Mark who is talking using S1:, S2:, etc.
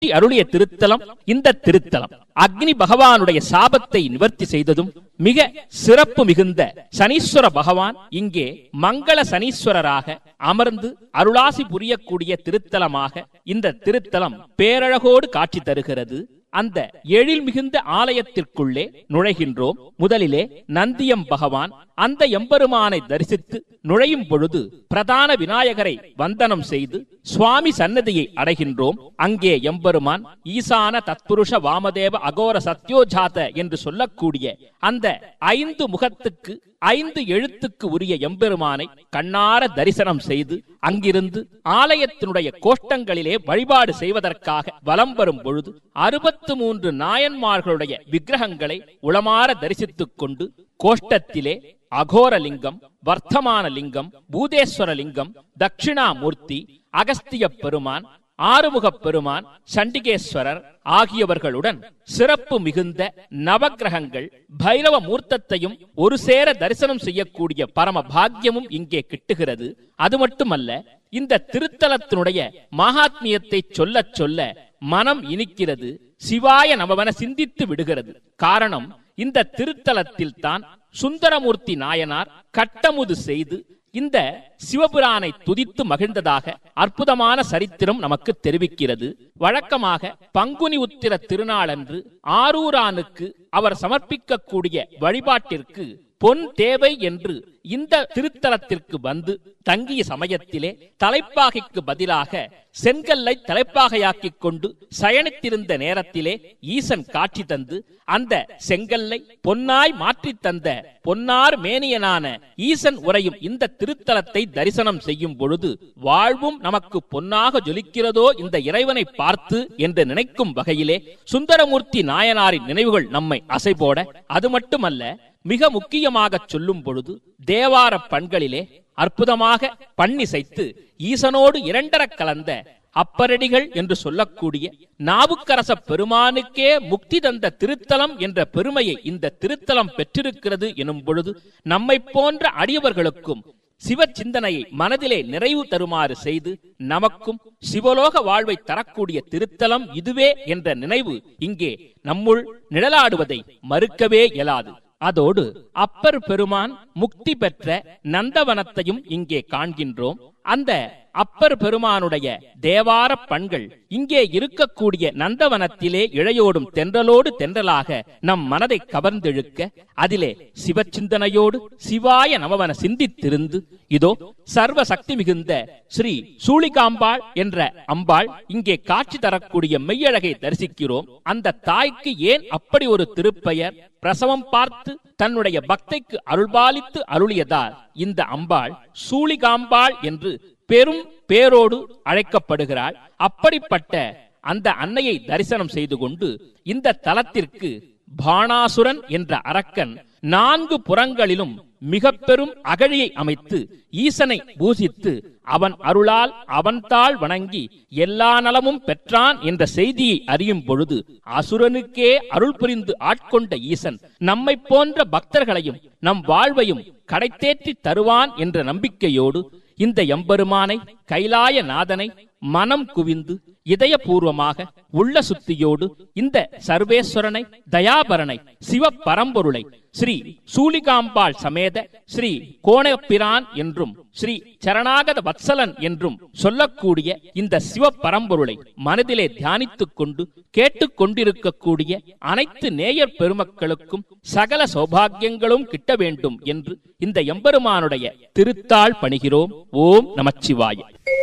S1: அருளிய திருத்தலம் இந்த திருத்தலம் அக்னி பகவானுடைய சாபத்தை நிவர்த்தி செய்ததும் மிக சிறப்பு மிகுந்த சனீஸ்வர பகவான் இங்கே மங்கள சனீஸ்வரராக அமர்ந்து அருளாசி புரியக்கூடிய திருத்தலமாக இந்த திருத்தலம் பேரழகோடு காட்சி தருகிறது அந்த எழில் மிகுந்த ஆலயத்திற்குள்ளே நுழைகின்றோம் முதலிலே நந்தியம் பகவான் அந்த எம்பெருமானை தரிசித்து நுழையும் பொழுது பிரதான விநாயகரை வந்தனம் செய்து சுவாமி சன்னதியை அடைகின்றோம் அங்கே எம்பெருமான் ஈசான தத்புருஷ வாமதேவ அகோர சத்யோஜாத என்று சொல்லக்கூடிய அந்த ஐந்து முகத்துக்கு ஐந்து எழுத்துக்கு உரிய எம்பெருமானை கண்ணார தரிசனம் செய்து அங்கிருந்து ஆலயத்தினுடைய கோஷ்டங்களிலே வழிபாடு செய்வதற்காக வலம் வரும் பொழுது அறுபத்து மூன்று நாயன்மார்களுடைய விக்கிரகங்களை உளமாற தரிசித்துக் கொண்டு கோஷ்டத்திலே அகோரலிங்கம் வர்த்தமான லிங்கம் பூதேஸ்வர லிங்கம் தட்சிணாமூர்த்தி அகஸ்திய பெருமான் ஆறுமுகப் பெருமான் சண்டிகேஸ்வரர் ஆகியவர்களுடன் சிறப்பு மிகுந்த நவக்கிரகங்கள் பைரவ மூர்த்தத்தையும் ஒரு சேர தரிசனம் செய்யக்கூடிய பரம பாக்கியமும் இங்கே கிட்டுகிறது அது மட்டுமல்ல இந்த திருத்தலத்தினுடைய மகாத்மியத்தை சொல்ல சொல்ல மனம் இனிக்கிறது சிவாய நமவன சிந்தித்து விடுகிறது காரணம் இந்த திருத்தலத்தில் தான் சுந்தரமூர்த்தி நாயனார் கட்டமுது செய்து இந்த சிவபுரானை துதித்து மகிழ்ந்ததாக அற்புதமான சரித்திரம் நமக்கு தெரிவிக்கிறது வழக்கமாக பங்குனி உத்திர திருநாளன்று ஆரூரானுக்கு அவர் சமர்ப்பிக்கக்கூடிய வழிபாட்டிற்கு பொன் தேவை என்று இந்த திருத்தலத்திற்கு வந்து தங்கிய சமயத்திலே தலைப்பாகைக்கு பதிலாக செங்கல்லை தலைப்பாகையாக்கிக் கொண்டு சயனித்திருந்த நேரத்திலே ஈசன் காட்சி தந்து அந்த செங்கல்லை பொன்னாய் மாற்றித் தந்த பொன்னார் மேனியனான ஈசன் உரையும் இந்த திருத்தலத்தை தரிசனம் செய்யும் பொழுது வாழ்வும் நமக்கு பொன்னாக ஜொலிக்கிறதோ இந்த இறைவனை பார்த்து என்று நினைக்கும் வகையிலே சுந்தரமூர்த்தி நாயனாரின் நினைவுகள் நம்மை அசைபோட அது மட்டுமல்ல மிக முக்கியமாக சொல்லும் பொழுது தேவார பண்களிலே அற்புதமாக பண்ணிசைத்து ஈசனோடு இரண்டர கலந்த அப்பரடிகள் என்று சொல்லக்கூடிய நாவுக்கரச பெருமானுக்கே முக்தி தந்த திருத்தலம் என்ற பெருமையை இந்த திருத்தலம் பெற்றிருக்கிறது எனும் பொழுது நம்மை போன்ற அடியவர்களுக்கும் சிவ சிந்தனையை மனதிலே நிறைவு தருமாறு செய்து நமக்கும் சிவலோக வாழ்வை தரக்கூடிய திருத்தலம் இதுவே என்ற நினைவு இங்கே நம்முள் நிழலாடுவதை மறுக்கவே இயலாது அதோடு அப்பர் பெருமான் முக்தி பெற்ற நந்தவனத்தையும் இங்கே காண்கின்றோம் அந்த அப்பர் பெருமானுடைய தேவார பண்கள் இங்கே இருக்கக்கூடிய நந்தவனத்திலே இழையோடும் தென்றலோடு தென்றலாக நம் மனதை கவர்ந்தெழுக்க அதிலே சிவச்சிந்தனையோடு சிவாய நமவன சிந்தித்திருந்து இதோ சர்வ சக்தி மிகுந்த ஸ்ரீ சூளிகாம்பாள் என்ற அம்பாள் இங்கே காட்சி தரக்கூடிய மெய்யழகை தரிசிக்கிறோம் அந்த தாய்க்கு ஏன் அப்படி ஒரு திருப்பெயர் பிரசவம் பார்த்து தன்னுடைய பக்தைக்கு அருள்பாலித்து அருளியதால் இந்த அம்பாள் சூளிகாம்பாள் என்று பெரும் பேரோடு அழைக்கப்படுகிறாள் அப்படிப்பட்ட அந்த அன்னையை தரிசனம் செய்து கொண்டு இந்த தலத்திற்கு பாணாசுரன் என்ற அரக்கன் நான்கு புறங்களிலும் மிக பெரும் அகழியை அமைத்து ஈசனை பூசித்து அவன் அருளால் அவன்தாள் வணங்கி எல்லா நலமும் பெற்றான் என்ற செய்தியை அறியும் பொழுது அசுரனுக்கே அருள் புரிந்து ஆட்கொண்ட ஈசன் நம்மை போன்ற பக்தர்களையும் நம் வாழ்வையும் கடைத்தேற்றி தருவான் என்ற நம்பிக்கையோடு இந்த எம்பெருமானை கைலாய நாதனை மனம் குவிந்து இதயபூர்வமாக உள்ள சுத்தியோடு இந்த சர்வேஸ்வரனை தயாபரனை சிவ பரம்பொருளை ஸ்ரீ சூலிகாம்பாள் சமேத ஸ்ரீ கோணப்பிரான் என்றும் ஸ்ரீ சரணாகத வத்சலன் என்றும் சொல்லக்கூடிய இந்த சிவ பரம்பொருளை மனதிலே தியானித்துக் கொண்டு கேட்டுக்கொண்டிருக்கக்கூடிய அனைத்து நேயர் பெருமக்களுக்கும் சகல சௌபாகியங்களும் கிட்ட வேண்டும் என்று இந்த எம்பெருமானுடைய திருத்தாள் பணிகிறோம் ஓம் நமச்சிவாய